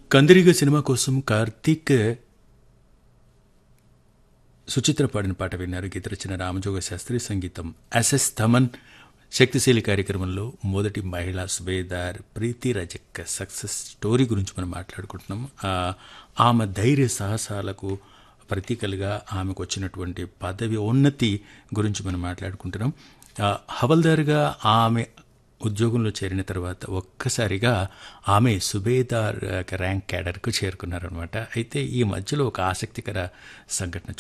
కందిరిగ cinema కోసం కార్తీక్ సుచిత్ర పాడిన పాట విన్నారు గీత రచన రామజోగ శాస్త్రి సంగీతం ఎస్ఎస్ థమన్ శక్తిశీలి కార్యక్రమంలో మొదటి మహిళా సుబేదార్ ప్రీతి రజక్ సక్సెస్ స్టోరీ గురించి మనం మాట్లాడుకుంటున్నాం ఆ, ఆమె ధైర్య సాహసాలకు ప్రతీకలుగా ఆమెకు వచ్చినటువంటి పదవి ఉన్నతి గురించి మనం మాట్లాడుకుంటున్నాం ఆ, హవల్దార్గా ఆమె ఉద్యోగంలో చేరిన తర్వాత ఒక్కసారిగా ఆమె సుబేదార్ ర్యాంక్ క్యాడర్కు చేరుకున్నారనమాట అయితే ఈ మధ్యలో ఒక ఆసక్తికర సంఘటన